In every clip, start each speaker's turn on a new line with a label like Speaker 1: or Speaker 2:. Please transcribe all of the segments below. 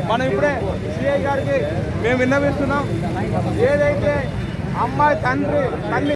Speaker 1: మనం ఇప్పుడే సిఐ గారికి మేము విన్నవిస్తున్నాం ఏదైతే అమ్మాయి తండ్రి తల్లి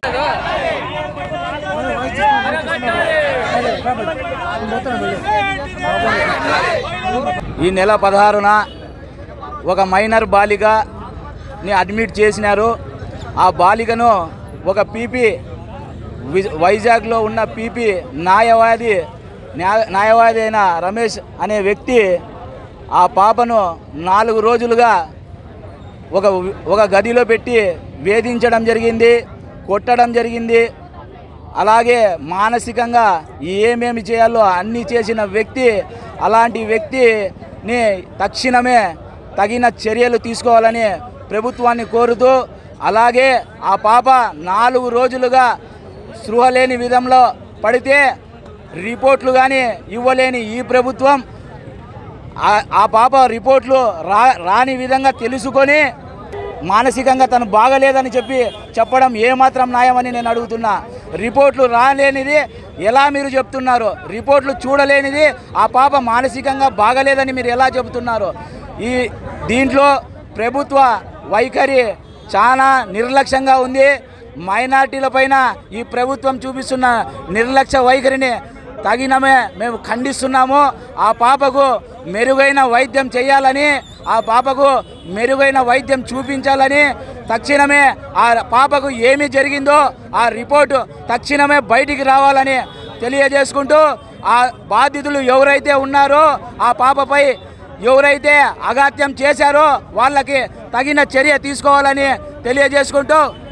Speaker 2: ఈ నెల పదహారున ఒక మైనర్ బాలికని అడ్మిట్ చేసినారు ఆ బాలికను ఒక పీపీ వి- వైజాగ్లో ఉన్న పీపీ న్యాయవాది న్యాయ న్యాయవాది అయిన రమేష్ అనే వ్యక్తి ఆ పాపను నాలుగు రోజులుగా ఒక ఒక గదిలో పెట్టి వేధించడం జరిగింది కొట్టడం జరిగింది అలాగే మానసికంగా ఏమేమి చేయాలో అన్నీ చేసిన వ్యక్తి అలాంటి వ్యక్తిని తక్షణమే తగిన చర్యలు తీసుకోవాలని ప్రభుత్వాన్ని కోరుతూ అలాగే ఆ పాప నాలుగు రోజులుగా స్పృహ లేని విధంలో పడితే రిపోర్ట్లు కానీ ఇవ్వలేని ఈ ప్రభుత్వం ఆ- ఆ పాప రిపోర్ట్లు రా రాని విధంగా తెలుసుకొని మానసికంగా తను బాగలేదని చెప్పి చెప్పడం ఏమాత్రం న్యాయమని నేను అడుగుతున్నా రిపోర్ట్లు రాలేనిది ఎలా మీరు చెప్తున్నారు రిపోర్ట్లు చూడలేనిది ఆ పాప మానసికంగా బాగలేదని మీరు ఎలా చెబుతున్నారు ఈ దీంట్లో ప్రభుత్వ వైఖరి చాలా నిర్లక్ష్యంగా ఉంది మైనార్టీల పైన ఈ ప్రభుత్వం చూపిస్తున్న నిర్లక్ష్య వైఖరిని తగినమే మేము ఖండిస్తున్నాము ఆ పాపకు మెరుగైన వైద్యం చేయాలని ఆ పాపకు మెరుగైన వైద్యం చూపించాలని తక్షణమే ఆ పాపకు ఏమి జరిగిందో ఆ రిపోర్టు తక్షణమే బయటికి రావాలని తెలియజేసుకుంటూ ఆ బాధితులు ఎవరైతే ఉన్నారో ఆ పాపపై ఎవరైతే అగాత్యం చేశారో వాళ్ళకి తగిన చర్య తీసుకోవాలని తెలియజేసుకుంటూ